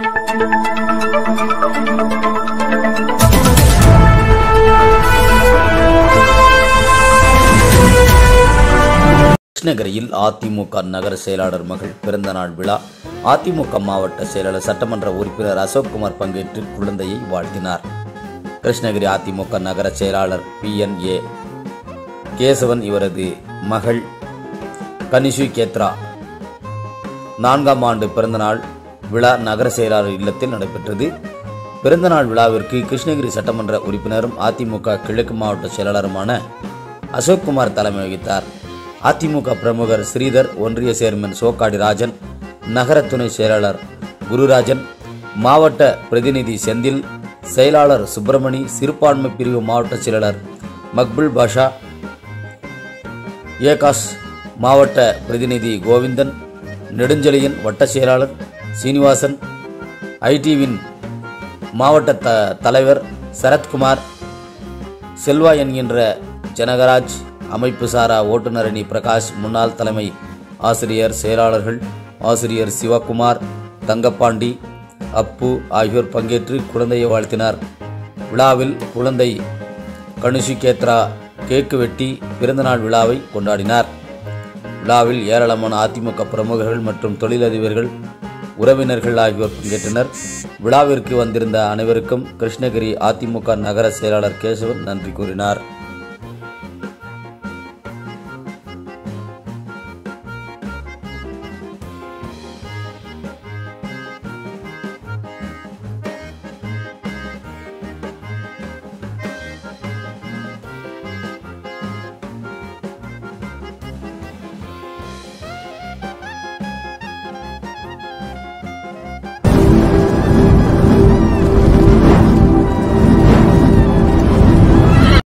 கிருஷ்ணகிரியில் அதிமுக நகர செயலாளர் மகள் பிறந்தநாள் விழா அதிமுக மாவட்ட செயலாளர் சட்டமன்ற உறுப்பினர் அசோக்குமார் பங்கேற்று குழந்தையை வாழ்த்தினார் கிருஷ்ணகிரி அதிமுக நகர செயலாளர் பி என் ஏ கேசவன் இவரது மகள் கனிஷு கேத்ரா நான்காம் ஆண்டு பிறந்தநாள் விழா நகர செயலாளர் இல்லத்தில் நடைபெற்றது பிறந்தநாள் விழாவிற்கு கிருஷ்ணகிரி சட்டமன்ற உறுப்பினரும் அதிமுக கிழக்கு மாவட்ட செயலாளருமான அசோக்குமார் தலைமை வகித்தார் அதிமுக பிரமுகர் ஸ்ரீதர் ஒன்றிய சேர்மன் சோக்காடி ராஜன் நகர துணை செயலாளர் குருராஜன் மாவட்ட பிரதிநிதி செந்தில் செயலாளர் சுப்பிரமணி சிறுபான்மை பிரிவு மாவட்ட செயலாளர் மக்புல் பாஷா ஏகாஷ் மாவட்ட பிரதிநிதி கோவிந்தன் நெடுஞ்செழியன் வட்ட செயலாளர் சீனிவாசன் ஐடிவின் மாவட்ட த தலைவர் சரத்குமார் செல்வா என்கின்ற ஜனகராஜ் அமைப்பு சாரா ஓட்டுநரணி பிரகாஷ் முன்னாள் தலைமை ஆசிரியர் செயலாளர்கள் ஆசிரியர் சிவகுமார் தங்கப்பாண்டி அப்பு ஆகியோர் பங்கேற்று குழந்தையை வாழ்த்தினார் விழாவில் குழந்தை கணுஷிகேத்ரா கேக்கு வெட்டி பிறந்தநாள் விழாவை கொண்டாடினார் விழாவில் ஏராளமான அதிமுக பிரமுகர்கள் மற்றும் தொழிலதிபர்கள் உறவினர்கள் ஆகியோர் பங்கேற்றனர் விழாவிற்கு வந்திருந்த அனைவருக்கும் கிருஷ்ணகிரி அதிமுக நகர செயலாளர் கேசவன் நன்றி கூறினார்